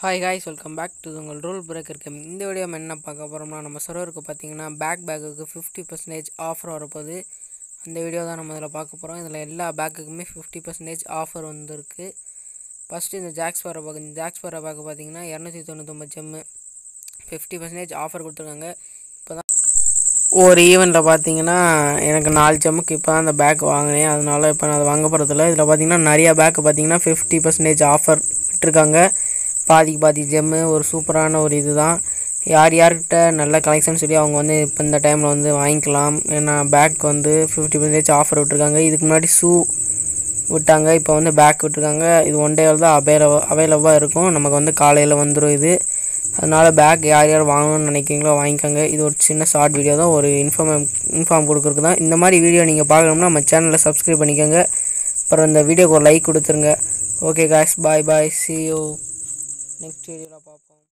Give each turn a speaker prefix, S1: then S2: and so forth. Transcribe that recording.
S1: hi guys welcome back to உங்கள் rule breaker game இந்த video நம்ம என்ன பார்க்க போகிறோம்னா நம்ம சர்வருக்கு பார்த்தீங்கன்னா பேக் பேக்குக்கு ஃபிஃப்டி பர்சன்டேஜ் ஆஃபர் வரப்போகுது அந்த வீடியோ தான் நம்ம இதில் பார்க்க போகிறோம் இதில் எல்லா பேக்குக்குமே ஃபிஃப்டி பர்சன்டேஜ் ஆஃபர் வந்திருக்கு ஃபஸ்ட்டு இந்த ஜாக்ஸ் வர பேக் இந்த ஜாக்ஸ் வர பேக்கு பார்த்தீங்கன்னா இரநூத்தி தொண்ணூத்தொம்பது ஜெம்மு ஃபிஃப்டி பர்சன்டேஜ் ஆஃபர் கொடுத்துருக்காங்க இப்போ தான் ஒரு ஈவெண்ட்டில் பார்த்தீங்கன்னா எனக்கு நாலு ஜெம்முக்கு இப்போ தான் அந்த பேக் வாங்கினேன் அதனால இப்போ நான் அதை வாங்க போகிறதில்ல இதில் பார்த்தீங்கன்னா நிறையா பேக்கு பார்த்தீங்கன்னா ஃபிஃப்டி பர்சன்டேஜ் ஆஃபர் விட்டுருக்காங்க பாதிக்கு பாதி ஜெம்மு ஒரு சூப்பரான ஒரு இது தான் யார் யார்கிட்ட நல்ல கலெக்ஷன் சொல்லி அவங்க வந்து இப்போ இந்த டைமில் வந்து வாங்கிக்கலாம் ஏன்னா பேக் வந்து ஃபிஃப்டி பர்சன்டேஜ் ஆஃபர் விட்டுருக்காங்க இதுக்கு முன்னாடி ஷூ விட்டாங்க இப்போ வந்து பேக் விட்டுருக்காங்க இது ஒன் டேவில் தான் அவைலபிள் அவைலபிளாக இருக்கும் நமக்கு வந்து காலையில் வந்துடும் இது அதனால் பேக் யார் யார் வாங்கணும்னு நினைக்கிறீங்களோ வாங்கிக்கோங்க இது ஒரு சின்ன ஷார்ட் வீடியோ தான் ஒரு இன்ஃபார்ம் இன்ஃபார்ம் கொடுக்குறது தான் இந்த மாதிரி வீடியோ நீங்கள் பார்க்கணும்னா நம்ம சேனலை சப்ஸ்கிரைப் பண்ணிக்கோங்க அப்புறம் இந்த வீடியோக்கு ஒரு லைக் கொடுத்துருங்க okay guys bye bye see you next வீடியோவில் பார்ப்போம்